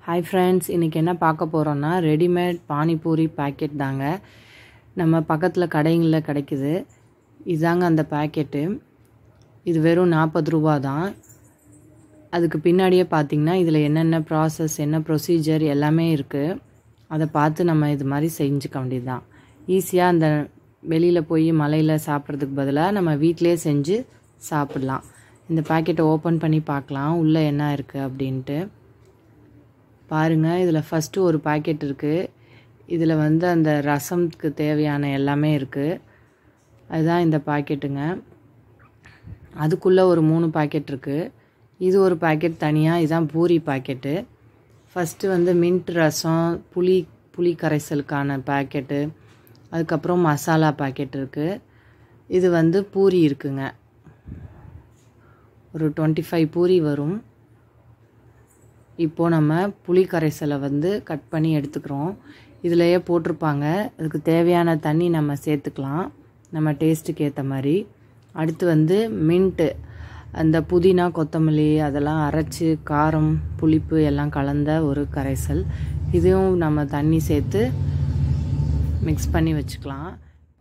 hi friends இன்றைக்கி என்ன பார்க்க போகிறோன்னா ரெடிமேட் பானிபூரி பாக்கெட் தாங்க நம்ம பக்கத்தில் கடைங்களில் கிடைக்குது இதாங்க அந்த பாக்கெட்டு இது வெறும் நாற்பது ரூபா தான் அதுக்கு பின்னாடியே பார்த்தீங்கன்னா இதில் என்னென்ன ப்ராசஸ் என்ன ப்ரொசீஜர் எல்லாமே இருக்குது அதை பார்த்து நம்ம இது மாதிரி செஞ்சுக்க வேண்டியது தான் ஈஸியாக அந்த வெளியில் போய் மலையில் சாப்பிட்றதுக்கு பதிலாக நம்ம வீட்டிலே செஞ்சு சாப்பிட்லாம் இந்த பாக்கெட்டை ஓப்பன் பண்ணி பார்க்கலாம் உள்ளே என்ன இருக்குது அப்படின்ட்டு பாருங்கள் இதில் ஃபஸ்ட்டு ஒரு பாக்கெட் இருக்குது இதில் வந்து அந்த ரசம்க்கு தேவையான எல்லாமே இருக்குது அதுதான் இந்த பாக்கெட்டுங்க அதுக்குள்ளே ஒரு மூணு பாக்கெட் இருக்குது இது ஒரு பாக்கெட் தனியாக இதுதான் பூரி பாக்கெட்டு ஃபஸ்ட்டு வந்து மின்ட் ரசம் புளி புளி கரைசலுக்கான பாக்கெட்டு அதுக்கப்புறம் மசாலா பாக்கெட் இருக்குது இது வந்து பூரி இருக்குங்க ஒரு டுவெண்ட்டி ஃபைவ் பூரி வரும் இப்போது நம்ம புளி கரைசலை வந்து கட் பண்ணி எடுத்துக்கிறோம் இதிலையே போட்டிருப்பாங்க அதுக்கு தேவையான தண்ணி நம்ம சேர்த்துக்கலாம் நம்ம டேஸ்ட்டுக்கு ஏற்ற மாதிரி அடுத்து வந்து மின்ட்டு அந்த புதினா கொத்தமல்லி அதெல்லாம் அரைச்சி காரம் புளிப்பு எல்லாம் கலந்த ஒரு கரைசல் இதுவும் நம்ம தண்ணி சேர்த்து மிக்ஸ் பண்ணி வச்சுக்கலாம்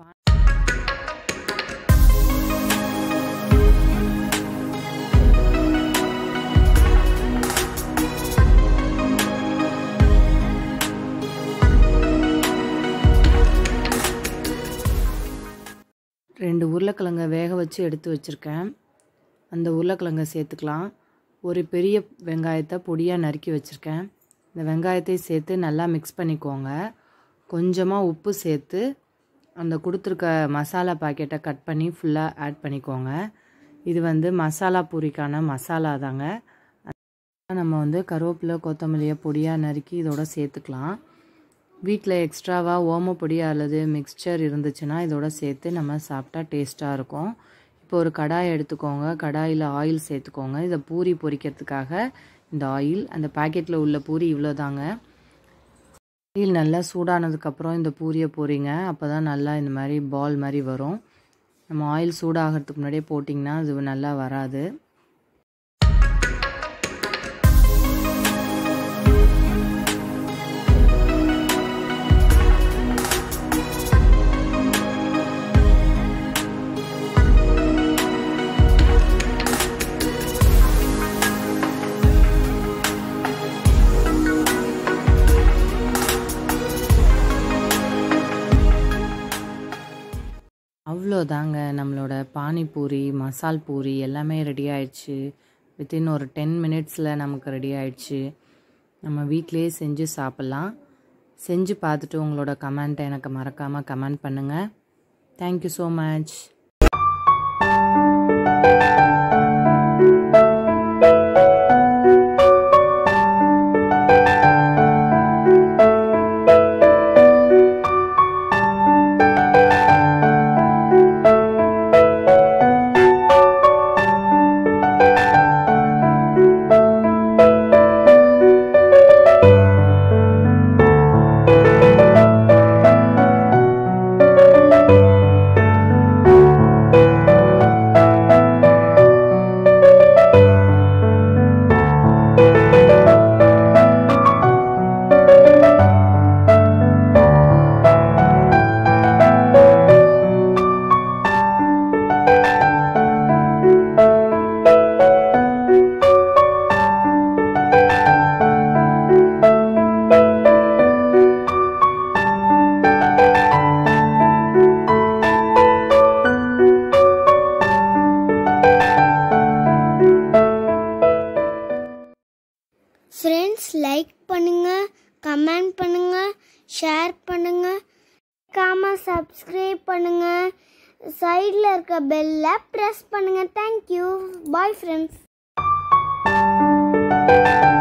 ரெண்டு உருளைக்கிழங்க வேக வச்சு எடுத்து வச்சுருக்கேன் அந்த உருளைக்கிழங்க சேர்த்துக்கலாம் ஒரு பெரிய வெங்காயத்தை பொடியாக நறுக்கி வச்சுருக்கேன் இந்த வெங்காயத்தை சேர்த்து நல்லா மிக்ஸ் பண்ணிக்கோங்க கொஞ்சமாக உப்பு சேர்த்து அந்த கொடுத்துருக்க மசாலா பாக்கெட்டை கட் பண்ணி ஃபுல்லாக ஆட் பண்ணிக்கோங்க இது வந்து மசாலா பூரிக்கான மசாலா தாங்க நம்ம வந்து கருவேப்பிலை கொத்தமல்லியை பொடியாக நறுக்கி இதோட சேர்த்துக்கலாம் வீட்டில் எக்ஸ்ட்ராவாக ஓமப்பொடி அல்லது மிக்சர் இருந்துச்சுன்னா இதோட சேர்த்து நம்ம சாப்பிட்டா டேஸ்ட்டாக இருக்கும் இப்போ ஒரு கடாய் எடுத்துக்கோங்க கடாயில் ஆயில் சேர்த்துக்கோங்க இதை பூரி பொரிக்கிறதுக்காக இந்த ஆயில் அந்த பாக்கெட்டில் உள்ள பூரி இவ்வளோ தாங்க ஆயில் நல்லா சூடானதுக்கப்புறம் இந்த பூரியை போறீங்க அப்போ தான் நல்லா இந்த மாதிரி பால் மாதிரி வரும் நம்ம ஆயில் சூடாகிறதுக்கு முன்னாடியே போட்டிங்கன்னா அது நல்லா வராது அவ்வளோதாங்க நம்மளோட பானிபூரி மசால் பூரி எல்லாமே ரெடி ஆயிடுச்சு வித்தின் ஒரு டென் மினிட்ஸில் நமக்கு ரெடி ஆயிடுச்சு நம்ம வீட்டிலேயே செஞ்சு சாப்பிட்லாம் செஞ்சு பார்த்துட்டு உங்களோட கமெண்ட்டை எனக்கு மறக்காமல் கமெண்ட் பண்ணுங்கள் thank you so much friends like பண்ணுங்க கமெண்ட் பண்ணுங்க ஷேர் பண்ணுங்க காம சப்ஸ்கிரைப் பண்ணுங்க சைடில் இருக்க பெல்லை ப்ரெஸ் பண்ணுங்க தேங்க்யூ பாய் ஃப்ரெண்ட்ஸ்